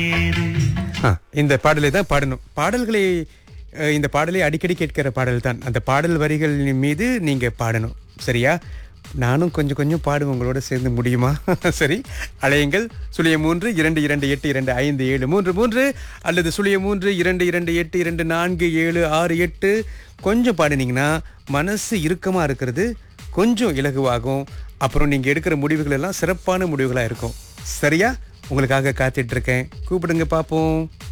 ஆ, இந்த பாடலை தான் பாடணும் பாடல்களை அஹ், இந்த பாடலை அடிக்கடி கேட்கிற பாடல் தான் அந்த பாடல் வரிகள் மீது நீங்க பாடணும் சரியா நானும் கொஞ்சம் கொஞ்சம் பாடுவேன் உங்களோட சேர்ந்து முடியுமா சரி அலையுங்கள் சுழிய மூன்று இரண்டு இரண்டு எட்டு இரண்டு ஐந்து ஏழு மூன்று மூன்று அல்லது சுழிய மூன்று இரண்டு இரண்டு எட்டு இரண்டு நான்கு ஏழு ஆறு எட்டு கொஞ்சம் பாடினீங்கன்னா மனசு இறுக்கமா இருக்கிறது கொஞ்சம் இலகுவாகும் அப்புறம் நீங்க எடுக்கிற முடிவுகள் எல்லாம் சிறப்பான முடிவுகளா இருக்கும் சரியா உங்களுக்காக காத்துட்டு இருக்கேன் கூப்பிடுங்க பாப்போம்